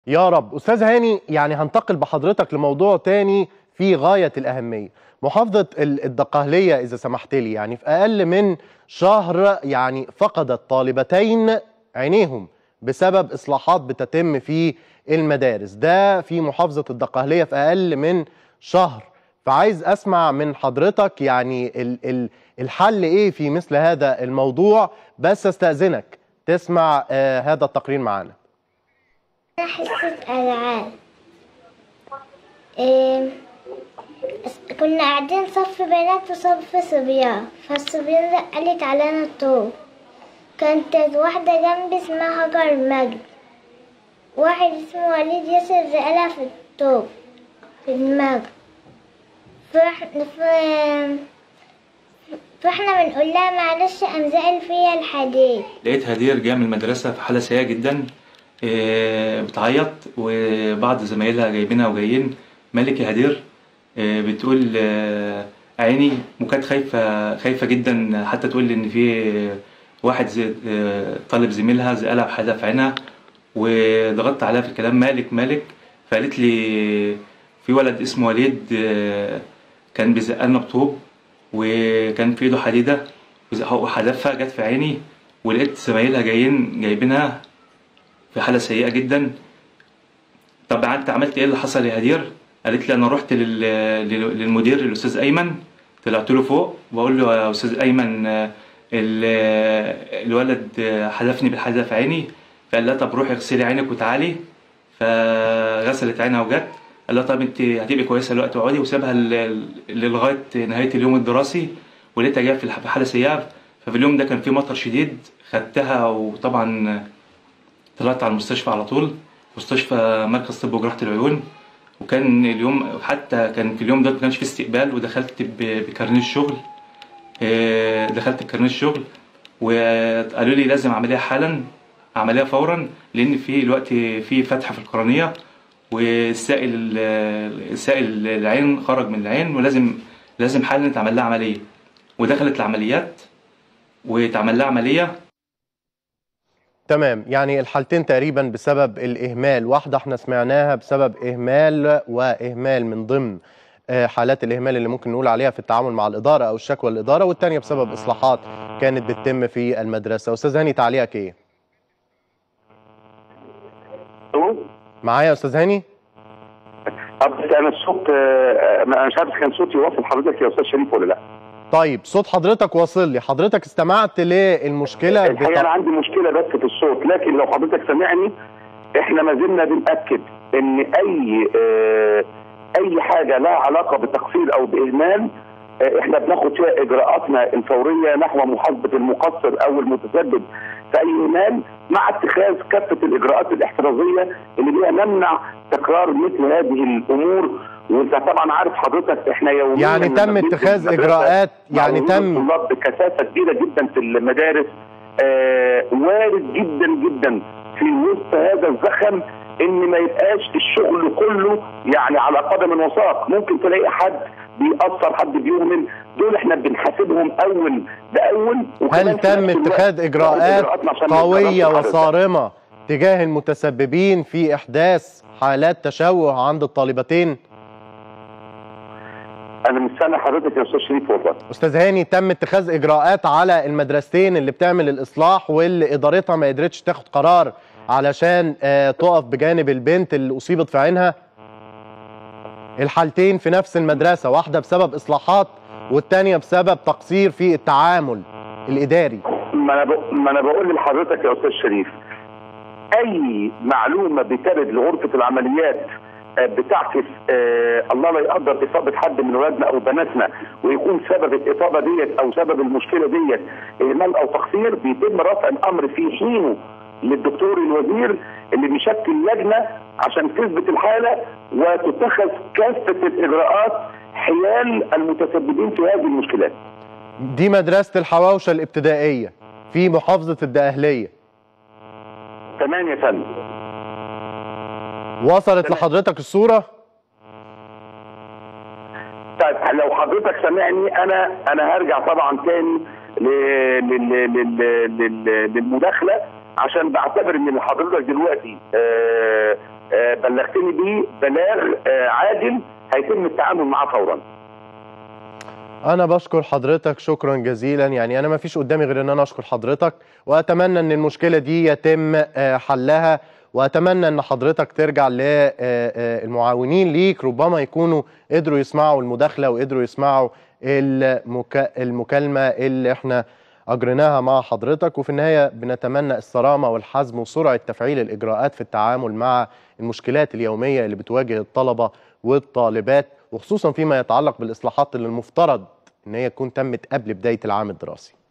يا رب استاذ هاني يعني هنتقل بحضرتك لموضوع تاني في غايه الاهميه محافظه ال- الدقهليه اذا سمحت لي يعني في اقل من شهر يعني فقدت طالبتين عينيهم بسبب اصلاحات بتتم في المدارس ده في محافظه الدقهليه في اقل من شهر فعايز اسمع من حضرتك يعني ال ال الحل ايه في مثل هذا الموضوع بس استاذنك تسمع آه هذا التقرير معانا حصة ألعاب إيه كنا قاعدين صف بنات وصف صبيان فالصبيان قالت علينا الطوب كانت واحدة جنبي اسمها هاجر مجد واحد اسمه وليد ياسر زقلها في الطوب في دماغه فاحنا ف- فاحنا بنقول لها معلش قام زقل فيا الحديد لقيت هدير جايه من المدرسه في حاله سيئه جدا آه، بتعيط وبعض زمايلها جايبينها وجايين مالك يا هدير آه، بتقول آه، عيني وكانت خايفه خايفه جدا حتى تقول لي ان في واحد زي آه، طالب زميلها زقلها بحاجه في عينها وضغطت عليها في الكلام مالك مالك فقالت لي في ولد اسمه وليد آه، كان بيزقلنا بطوب وكان في ايده حديده وحدفها جت في عيني ولقيت زمايلها جايين جايبينها في حالة سيئة جدا طب انت عملت ايه اللي حصل يا هدير؟ قالت لي انا رحت لل... لل- للمدير الاستاذ ايمن طلعت له فوق بقول له يا استاذ ايمن آه، ال... الولد آه، حدفني بالحديدة في عيني فقال لها طب روحي اغسلي عينك وتعالي فغسلت عينها وجت قال لها طب انت هتبقي كويسه دلوقتي اقعدي وسابها ل- لغايه نهايه اليوم الدراسي ولقيتها جايه في الح- في حاله سيئه ففي اليوم ده كان في مطر شديد خدتها وطبعا طلعت على المستشفى على طول مستشفى مركز طب وجراحة العيون وكان اليوم حتى كان في اليوم ده ما كانش في استقبال ودخلت ب- بكارنيه الشغل آه، دخلت بكارنيه الشغل وقالوا لي لازم عملية حالا عملية فورا لأن في الوقت في فتحة في القرنية والسائل ال- سائل العين خرج من العين ولازم لازم حالا تعمل لها عملية ودخلت العمليات واتعمل لها عملية تمام يعني الحالتين تقريبا بسبب الإهمال واحدة احنا سمعناها بسبب إهمال وإهمال من ضمن آه، حالات الإهمال اللي ممكن نقول عليها في التعامل مع الإدارة أو الشكوى الإدارة والتانية بسبب إصلاحات كانت بتتم في المدرسة أستاذ هاني تعليقك إيه؟ معايا يا أستاذ هاني؟ بس انا الصوت آه، انا مش عارف كان صوتي واصل حضرتك يا استاذ شريف ولا لا طيب صوت حضرتك واصل لي حضرتك استمعت للمشكلة الحقيقه انا بتاع... عندي مشكله بس في الصوت لكن لو حضرتك سامعني احنا ما زلنا بنأكد ان اي آه، اي حاجه لها علاقه بتقصير او باهمال آه، احنا بناخد فيها اجراءاتنا الفوريه نحو محاسبه المقصر او المتسبب في اي اهمال مع اتخاذ كافه الاجراءات الاحترازيه اللي بيها نمنع تكرار مثل هذه الامور وانت طبعا عارف حضرتك احنا يوميا يعني لما تم بندخل اتخاذ المدرسة إجراءات مع يعني وجود تم الطلاب بكثافه كبيره جدا في المدارس آه وارد جدا جدا في وسط هذا الزخم ان ما يبقاش الشغل كله يعني على قدم وساق ممكن تلاقي حد بيأثر حد بيهمل دول احنا بنحاسبهم اول باول وكمان هل في تم نفس الوقت اتخاذ بناخد إجراءات إجراءاتنا عشان ما قوية نتكررش حدث. وصارمة تجاه المتسببين في إحداث حالات تشوه عند الطالبتين؟ انا مستني حضرتك يا استاذ شريف والله استاذ هاني تم اتخاذ اجراءات على المدرستين اللي بتعمل الاصلاح واللي ادارتها ما قدرتش تاخد قرار علشان آه، تقف بجانب البنت اللي اصيبت في عينها الحالتين في نفس المدرسه واحده بسبب اصلاحات والتانيه بسبب تقصير في التعامل الاداري ما انا ب... ما انا بقول لحضرتك يا استاذ شريف اي معلومه بترد لغرفه العمليات آه، بتعكس آه الله لا يقدر اصابه حد من ولادنا او بناتنا ويكون سبب الاصابه ديت او سبب المشكله ديت اهمال او تقصير بيتم رفع الامر في حينه للدكتور الوزير اللي بيشكل لجنه عشان تثبت الحاله وتتخذ كافه الاجراءات حيال المتسببين في هذه المشكلات. دي مدرسه الحواوشه الابتدائيه في محافظه الدقهليه تمام يا فندم. وصلت لحضرتك الصوره طيب لو حضرتك سامعني انا انا هرجع طبعا تاني ل- لل- لل- لل- للمداخله عشان بعتبر ان حضرتك دلوقتي آه، آه، بلغتني بيه بلاغ آه، عاجل هيتم التعامل معاه فورا انا بشكر حضرتك شكرا جزيلا يعني انا ما فيش قدامي غير ان انا اشكر حضرتك واتمنى ان المشكله دي يتم آه، حلها واتمنى ان حضرتك ترجع للمعاونين ليك ربما يكونوا قدروا يسمعوا المداخله وقدروا يسمعوا المكا... المكالمه اللي احنا اجريناها مع حضرتك وفي النهايه بنتمنى الصرامه والحزم وسرعه تفعيل الاجراءات في التعامل مع المشكلات اليوميه اللي بتواجه الطلبه والطالبات وخصوصا فيما يتعلق بالاصلاحات اللي المفترض ان هي تكون تمت قبل بدايه العام الدراسي